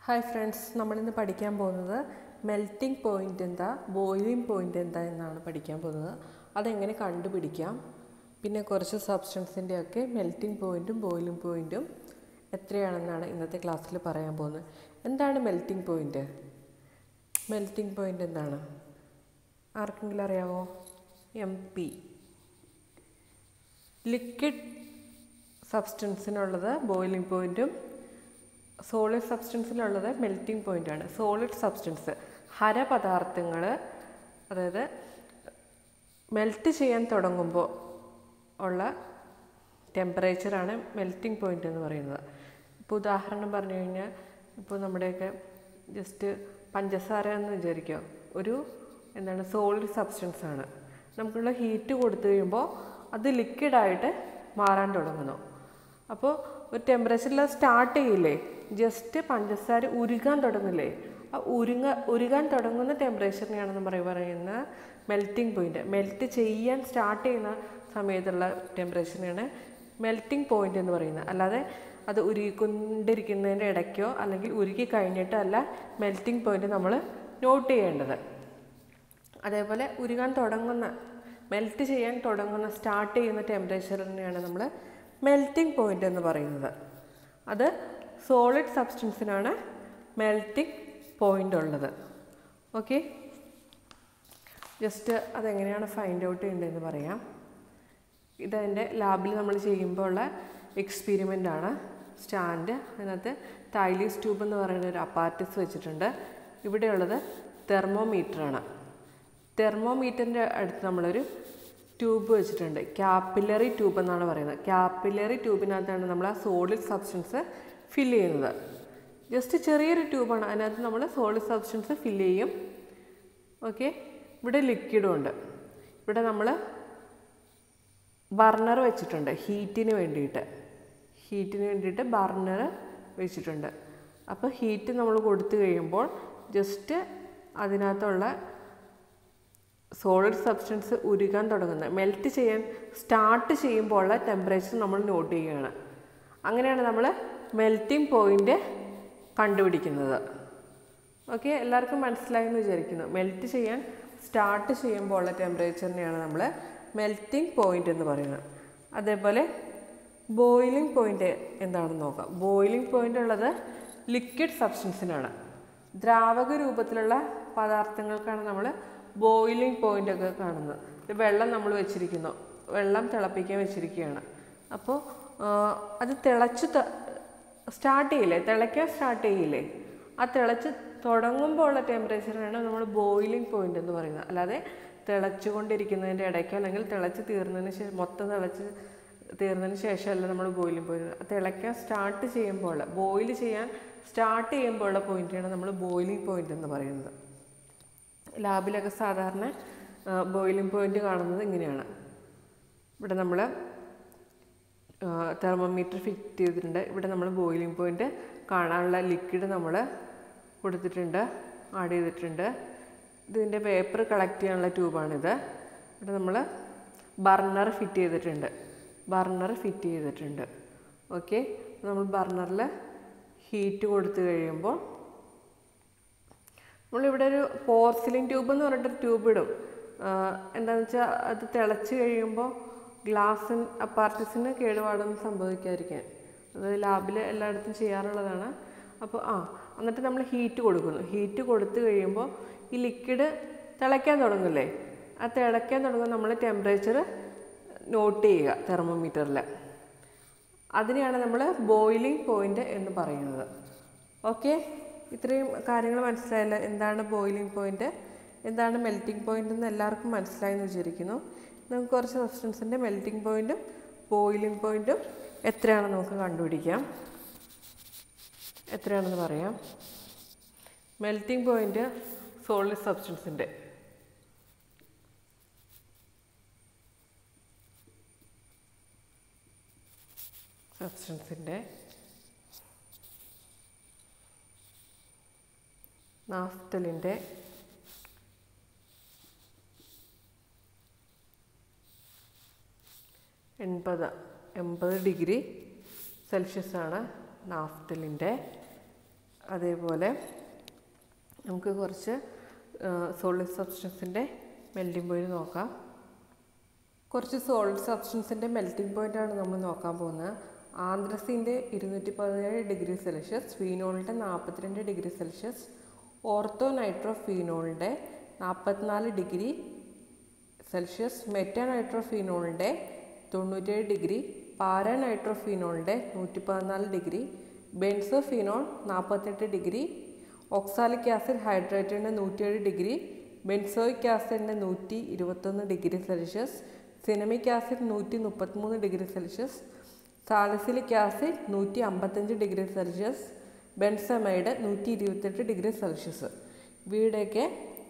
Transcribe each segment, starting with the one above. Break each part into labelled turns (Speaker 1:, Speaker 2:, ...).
Speaker 1: hi friends നമ്മളിന്ന് പഠിക്കാൻ പോകുന്നത് മെൽറ്റിംഗ് പോയിൻ്റ് എന്താ ബോയിലിംഗ് പോയിൻ്റ് എന്താ എന്നാണ് പഠിക്കാൻ പോകുന്നത് അതെങ്ങനെ കണ്ടുപിടിക്കാം പിന്നെ കുറച്ച് സബ്സ്റ്റൻസിൻ്റെ ഒക്കെ മെൽറ്റിംഗ് പോയിൻറ്റും ബോയിലിംഗ് പോയിൻറ്റും എത്രയാണെന്നാണ് ഇന്നത്തെ ക്ലാസ്സിൽ പറയാൻ പോകുന്നത് എന്താണ് മെൽറ്റിംഗ് പോയിൻ്റ് മെൽറ്റിംഗ് പോയിൻ്റ് എന്താണ് ആർക്കെങ്കിലും അറിയാമോ എം പി ലിക്വിഡ് സബ്സ്റ്റൻസിനുള്ളത് ബോയിലിംഗ് പോയിൻറ്റും സോളിഡ് സബ്സ്റ്റൻസിലുള്ളത് മെൽറ്റിംഗ് പോയിൻ്റാണ് സോളിഡ് സബ്സ്റ്റൻസ് ഹരപദാർത്ഥങ്ങൾ അതായത് മെൽറ്റ് ചെയ്യാൻ തുടങ്ങുമ്പോൾ ഉള്ള ടെമ്പറേച്ചറാണ് മെൽറ്റിംഗ് പോയിൻ്റ് എന്ന് പറയുന്നത് ഇപ്പോൾ ഉദാഹരണം പറഞ്ഞു കഴിഞ്ഞാൽ ഇപ്പോൾ നമ്മുടെയൊക്കെ ജസ്റ്റ് പഞ്ചസാര എന്ന് വിചാരിക്കുക ഒരു എന്താണ് സോളിഡ് സബ്സ്റ്റൻസ് ആണ് നമുക്കുള്ള ഹീറ്റ് കൊടുത്തു കഴിയുമ്പോൾ അത് ലിക്വിഡായിട്ട് മാറാൻ തുടങ്ങുന്നു അപ്പോൾ ഒരു ടെമ്പറേച്ചറിൽ സ്റ്റാർട്ട് ചെയ്യില്ലേ ജസ്റ്റ് പഞ്ചസാര ഉരുകാൻ തുടങ്ങില്ലേ ആ ഉരുങ്ങ ഉരുകാൻ തുടങ്ങുന്ന ടെമ്പറേച്ചറിനെയാണ് നമ്മൾ പറയുന്ന മെൽറ്റിംഗ് പോയിന്റ് മെൽറ്റ് ചെയ്യാൻ സ്റ്റാർട്ട് ചെയ്യുന്ന സമയത്തുള്ള ടെമ്പറേച്ചറിനെയാണ് മെൽറ്റിംഗ് പോയിന്റ് എന്ന് പറയുന്നത് അല്ലാതെ അത് ഉരുകിക്കൊണ്ടിരിക്കുന്നതിൻ്റെ ഇടയ്ക്കോ അല്ലെങ്കിൽ ഉരുകി കഴിഞ്ഞിട്ടല്ല മെൽറ്റിംഗ് പോയിന്റ് നമ്മൾ നോട്ട് ചെയ്യേണ്ടത് അതേപോലെ ഉരുകാൻ തുടങ്ങുന്ന മെൽറ്റ് ചെയ്യാൻ തുടങ്ങുന്ന സ്റ്റാർട്ട് ചെയ്യുന്ന ടെമ്പറേച്ചറിനെയാണ് നമ്മൾ മെൽറ്റിംഗ് പോയിന്റ് എന്ന് പറയുന്നത് അത് സോളിഡ് സബ്സ്റ്റൻസിനാണ് മെൽറ്റിംഗ് പോയിന്റ് ഉള്ളത് ഓക്കെ ജസ്റ്റ് അതെങ്ങനെയാണ് ഫൈൻഡ് ഔട്ട് ചെയ്യേണ്ടതെന്ന് പറയാം ഇതെൻ്റെ ലാബിൽ നമ്മൾ ചെയ്യുമ്പോൾ ഉള്ള എക്സ്പെരിമെൻ്റ് ആണ് സ്റ്റാൻഡ് അതിനകത്ത് തൈലീസ് ട്യൂബ് എന്ന് പറയുന്ന ഒരു അപ്പാർട്ടിസ് വെച്ചിട്ടുണ്ട് ഇവിടെയുള്ളത് തെർമോമീറ്ററാണ് തെർമോമീറ്ററിൻ്റെ അടുത്ത് നമ്മളൊരു ട്യൂബ് വെച്ചിട്ടുണ്ട് ക്യാപ്പിലറി ട്യൂബ് എന്നാണ് പറയുന്നത് ക്യാപ്പിലറി ട്യൂബിനകത്താണ് നമ്മൾ ആ സോളിഡ് സബ്സ്റ്റൻസ് ഫില്ല് ചെയ്യുന്നത് ജസ്റ്റ് ചെറിയൊരു ട്യൂബാണ് അതിനകത്ത് നമ്മൾ സോളിഡ് സബ്സ്റ്റൻസ് ഫില്ല് ചെയ്യും ഓക്കെ ഇവിടെ ലിക്വിഡും ഉണ്ട് ഇവിടെ നമ്മൾ ബർണർ വെച്ചിട്ടുണ്ട് ഹീറ്റിന് വേണ്ടിയിട്ട് ഹീറ്റിന് വേണ്ടിയിട്ട് ബർണർ വെച്ചിട്ടുണ്ട് അപ്പോൾ ഹീറ്റ് നമ്മൾ കൊടുത്തു കഴിയുമ്പോൾ ജസ്റ്റ് അതിനകത്തുള്ള സോളിഡ് സബ്സ്റ്റൻസ് ഉരുകാൻ തുടങ്ങുന്നത് മെൽറ്റ് ചെയ്യാൻ സ്റ്റാർട്ട് ചെയ്യുമ്പോൾ ഉള്ള ടെമ്പറേച്ചർ നമ്മൾ നോട്ട് ചെയ്യുകയാണ് അങ്ങനെയാണ് നമ്മൾ മെൽറ്റിംഗ് പോയിൻ്റ് കണ്ടുപിടിക്കുന്നത് ഓക്കെ എല്ലാവർക്കും മനസ്സിലായെന്ന് വിചാരിക്കുന്നു മെൽറ്റ് ചെയ്യാൻ സ്റ്റാർട്ട് ചെയ്യുമ്പോൾ ഉള്ള ടെമ്പറേച്ചറിനെയാണ് നമ്മൾ മെൽറ്റിംഗ് പോയിൻ്റ് എന്ന് പറയുന്നത് അതേപോലെ ബോയിലിംഗ് പോയിൻ്റ് എന്താണെന്ന് നോക്കാം ബോയിലിംഗ് പോയിൻ്റ് ഉള്ളത് ലിക്വിഡ് സബ്സ്റ്റൻസിനാണ് ദ്രാവക രൂപത്തിലുള്ള പദാർത്ഥങ്ങൾക്കാണ് നമ്മൾ ബോയിലിംഗ് പോയിൻ്റ് ഒക്കെ കാണുന്നത് വെള്ളം നമ്മൾ വെച്ചിരിക്കുന്നു വെള്ളം തിളപ്പിക്കാൻ വെച്ചിരിക്കുകയാണ് അപ്പോൾ അത് തിളച്ച് സ്റ്റാർട്ട് ചെയ്യില്ലേ തിളയ്ക്കാൻ സ്റ്റാർട്ട് ചെയ്യില്ലേ ആ തിളച്ച് തുടങ്ങുമ്പോൾ ഉള്ള ടെമ്പറേച്ചറാണ് നമ്മൾ ബോയിലിംഗ് പോയിൻ്റ് എന്ന് പറയുന്നത് അല്ലാതെ തിളച്ചുകൊണ്ടിരിക്കുന്നതിൻ്റെ ഇടയ്ക്ക് അല്ലെങ്കിൽ തിളച്ച് തീർന്നതിന് ശേഷം മൊത്തം തിളച്ച് തീർന്നതിന് ശേഷമല്ല നമ്മൾ ബോയിലിംഗ് പോയിന്റ് തിളയ്ക്കാൻ സ്റ്റാർട്ട് ചെയ്യുമ്പോൾ ബോയിൽ ചെയ്യാൻ സ്റ്റാർട്ട് ചെയ്യുമ്പോഴുള്ള പോയിൻ്റാണ് നമ്മൾ ബോയിലിംഗ് പോയിൻ്റ് എന്ന് പറയുന്നത് ലാബിലൊക്കെ സാധാരണ ബോയിലിംഗ് പോയിൻ്റ് കാണുന്നത് ഇങ്ങനെയാണ് ഇവിടെ നമ്മൾ തെർമോമീറ്റർ ഫിറ്റ് ചെയ്തിട്ടുണ്ട് ഇവിടെ നമ്മൾ ബോയിലിംഗ് പോയിൻ്റ് കാണാനുള്ള ലിക്വിഡ് നമ്മൾ കൊടുത്തിട്ടുണ്ട് ആഡ് ചെയ്തിട്ടുണ്ട് ഇതിൻ്റെ പേപ്പർ കളക്ട് ചെയ്യാനുള്ള ട്യൂബാണിത് ഇവിടെ നമ്മൾ ബർണർ ഫിറ്റ് ചെയ്തിട്ടുണ്ട് ബർണർ ഫിറ്റ് ചെയ്തിട്ടുണ്ട് ഓക്കെ നമ്മൾ ബർണറിൽ ഹീറ്റ് കൊടുത്തു കഴിയുമ്പോൾ നമ്മളിവിടെ ഒരു പോർസിലിൻ ട്യൂബ് എന്ന് പറഞ്ഞിട്ടൊരു ട്യൂബ് ഇടും എന്താണെന്ന് വെച്ചാൽ അത് തിളച്ച് കഴിയുമ്പോൾ ഗ്ലാസ് അപ്പാർട്ടിസിന് കേടുപാടൊന്നും സംഭവിക്കാതിരിക്കാൻ അത് ലാബിൽ എല്ലായിടത്തും ചെയ്യാറുള്ളതാണ് അപ്പോൾ ആ എന്നിട്ട് നമ്മൾ ഹീറ്റ് കൊടുക്കുന്നു ഹീറ്റ് കൊടുത്തു കഴിയുമ്പോൾ ഈ ലിക്വിഡ് തിളയ്ക്കാൻ തുടങ്ങില്ലേ ആ തിളയ്ക്കാൻ തുടങ്ങുമ്പോൾ നമ്മൾ ടെമ്പറേച്ചർ നോട്ട് ചെയ്യുക തെർമോമീറ്ററിൽ അതിനെയാണ് നമ്മൾ ബോയിലിംഗ് പോയിൻ്റ് എന്ന് പറയുന്നത് ഓക്കെ ഇത്രയും കാര്യങ്ങൾ മനസ്സിലായല്ലോ എന്താണ് ബോയിലിംഗ് പോയിൻ്റ് എന്താണ് മെൽറ്റിംഗ് പോയിൻ്റ് എന്ന് എല്ലാവർക്കും മനസ്സിലായെന്ന് വിചാരിക്കുന്നു നമുക്ക് കുറച്ച് സബ്സ്റ്റൻസിൻ്റെ മെൽറ്റിംഗ് പോയിൻറ്റും ബോയിലിംഗ് പോയിൻറ്റും എത്രയാണെന്ന് നമുക്ക് കണ്ടുപിടിക്കാം എത്രയാണെന്ന് പറയാം മെൽറ്റിംഗ് പോയിൻ്റ് സോളിഡ് സബ്സ്റ്റൻസിൻ്റെ സബ്സ്റ്റൻസിൻ്റെ നാഫ്തലിൻ്റെ എൺപത് എൺപത് ഡിഗ്രി സെൽഷ്യസ് ആണ് നാഫ്തലിൻ്റെ അതേപോലെ നമുക്ക് കുറച്ച് സോളിഡ് സബ്സ്റ്റൻസിൻ്റെ മെൽറ്റിംഗ് പോയിന്റ് നോക്കാം കുറച്ച് സോളിഡ് സബ്സ്റ്റൻസിൻ്റെ മെൽറ്റിംഗ് പോയിൻ്റാണ് നമ്മൾ നോക്കാൻ പോകുന്നത് ആന്ത്രസിൻ്റെ ഇരുന്നൂറ്റി പതിനേഴ് ഡിഗ്രി സെൽഷ്യസ് ഫീനോളിൻ്റെ നാൽപ്പത്തിരണ്ട് ഡിഗ്രി സെൽഷ്യസ് ഓർത്തോ നൈട്രോ ഫീനോളിൻ്റെ നാൽപ്പത്തിനാല് ഡിഗ്രി സെൽഷ്യസ് മെറ്റാ നൈട്രോ ഫീനോളിൻ്റെ തൊണ്ണൂറ്റേഴ് ഡിഗ്രി പാരാ നൈട്രോ ഫീനോളിൻ്റെ നൂറ്റി പതിനാല് ഡിഗ്രി ബെൻസോ ഫീനോൾ നാൽപ്പത്തെട്ട് ഡിഗ്രി ഓക്സാലിക് ആസിഡ് ഹൈഡ്രേറ്റിൻ്റെ നൂറ്റിയേഴ് ഡിഗ്രി ബെൻസോയിക് ആസിഡിൻ്റെ നൂറ്റി ഇരുപത്തൊന്ന് ഡിഗ്രി സെൽഷ്യസ് സിനമിക് ആസിഡ് നൂറ്റി മുപ്പത്തിമൂന്ന് ഡിഗ്രി സെൽഷ്യസ് സാലിസിലിക് ആസിഡ് നൂറ്റി അമ്പത്തഞ്ച് ഡിഗ്രി സെൽഷ്യസ് ബെൻസമൈഡ് നൂറ്റി ഇരുപത്തെട്ട് ഡിഗ്രി സെൽഷ്യസ് ഇവയുടെയൊക്കെ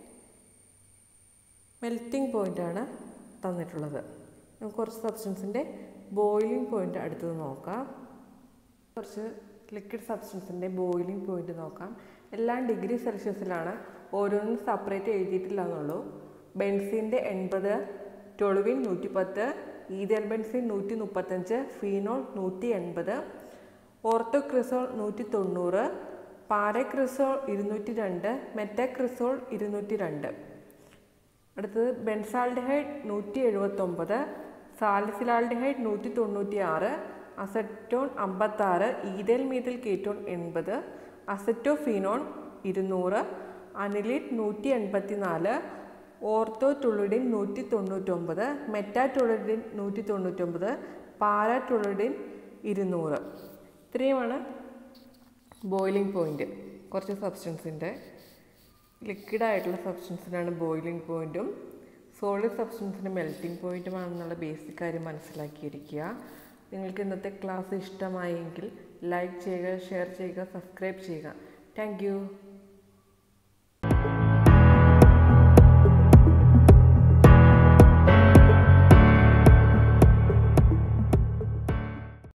Speaker 1: മെൽറ്റിംഗ് പോയിൻ്റാണ് തന്നിട്ടുള്ളത് നമുക്ക് കുറച്ച് സബ്സ്റ്റൻസിൻ്റെ ബോയിലിംഗ് പോയിൻ്റ് അടുത്തത് നോക്കാം കുറച്ച് ലിക്വിഡ് സബ്സ്റ്റൻസിൻ്റെ ബോയിലിംഗ് പോയിൻ്റ് നോക്കാം എല്ലാം ഡിഗ്രി സെൽഷ്യസിലാണ് ഓരോന്നും സെപ്പറേറ്റ് എഴുതിയിട്ടില്ല എന്നുള്ളൂ ബെൻസിൻ്റെ എൺപത് ടൊളുവിൻ നൂറ്റി പത്ത് ഈതൽ ബെൻസിൻ നൂറ്റി മുപ്പത്തഞ്ച് ഫീനോൾ നൂറ്റി എൺപത് ഓർത്തോക്രിസോൾ നൂറ്റി തൊണ്ണൂറ് പാരക്രിസോൾ ഇരുന്നൂറ്റി രണ്ട് മെറ്റാക്രിസോൾ ഇരുന്നൂറ്റി രണ്ട് അടുത്തത് ബെൻസാൾഡിഹൈഡ് നൂറ്റി എഴുപത്തൊമ്പത് സാലിസിലാൾഡിഹൈഡ് നൂറ്റി തൊണ്ണൂറ്റി ആറ് അസറ്റോൺ അമ്പത്താറ് ഈതൽ മീതൽ കീറ്റോൺ എൺപത് അസറ്റോഫീനോൺ ഇരുന്നൂറ് അനിലിഡ് നൂറ്റി എൺപത്തി നാല് ഓർത്തോ ടുളിഡിൻ നൂറ്റി തൊണ്ണൂറ്റൊമ്പത് മെറ്റാറ്റുളിഡിൻ നൂറ്റി തൊണ്ണൂറ്റൊമ്പത് പാരാറ്റുളിഡിൻ ഇരുന്നൂറ് ഇത്രയുമാണ് ബോയിലിംഗ് പോയിൻ്റ് കുറച്ച് സബ്സ്റ്റൻസിൻ്റെ ലിക്വിഡായിട്ടുള്ള സബ്സ്റ്റൻസിനാണ് ബോയിലിംഗ് പോയിൻറ്റും സോളിഡ് സബ്സ്റ്റൻസിൻ്റെ മെൽറ്റിംഗ് പോയിൻറ്റുമാണെന്നുള്ള ബേസിക് കാര്യം മനസ്സിലാക്കിയിരിക്കുക നിങ്ങൾക്ക് ഇന്നത്തെ ക്ലാസ് ഇഷ്ടമായെങ്കിൽ ലൈക്ക് ചെയ്യുക ഷെയർ ചെയ്യുക സബ്സ്ക്രൈബ് ചെയ്യുക താങ്ക്